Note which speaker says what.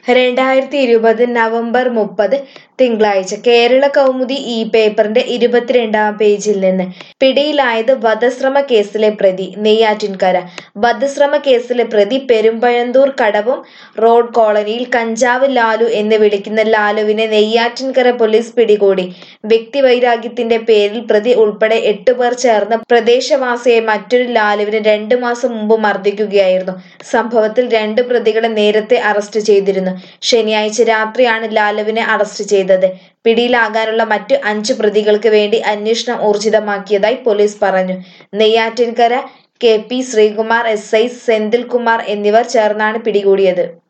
Speaker 1: രണ്ടായിരത്തി ഇരുപത് നവംബർ മുപ്പത് തിങ്കളാഴ്ച കേരള കൗമുദി ഈ പേപ്പറിന്റെ ഇരുപത്തിരണ്ടാം പേജിൽ നിന്ന് പിടിയിലായത് വധശ്രമ കേസിലെ പ്രതി നെയ്യാറ്റിൻകര വധശ്രമ കേസിലെ പ്രതി പെരുമ്പഴന്തൂർ കടവും റോഡ് കോളനിയിൽ കഞ്ചാവ് ലാലു എന്ന് വിളിക്കുന്ന ലാലുവിനെ നെയ്യാറ്റിൻകര പോലീസ് പിടികൂടി വ്യക്തിവൈരാഗ്യത്തിന്റെ പേരിൽ പ്രതി ഉൾപ്പെടെ എട്ടുപേർ ചേർന്ന് പ്രദേശവാസിയായ മറ്റൊരു ലാലുവിനെ രണ്ടു മാസം മുമ്പ് മർദ്ദിക്കുകയായിരുന്നു സംഭവത്തിൽ രണ്ട് പ്രതികളെ നേരത്തെ അറസ്റ്റ് ചെയ്തിരുന്നു ശനിയാഴ്ച രാത്രിയാണ് ലാലുവിനെ അറസ്റ്റ് ചെയ്തത് പിടിയിലാകാനുള്ള മറ്റു അഞ്ച് പ്രതികൾക്ക് വേണ്ടി അന്വേഷണം ഊർജിതമാക്കിയതായി പോലീസ് പറഞ്ഞു Neyyattinkara K P Sreekumar S I Senthilkumar എന്നിവർ ചേർന്നാണ് പിടികൂടിയത്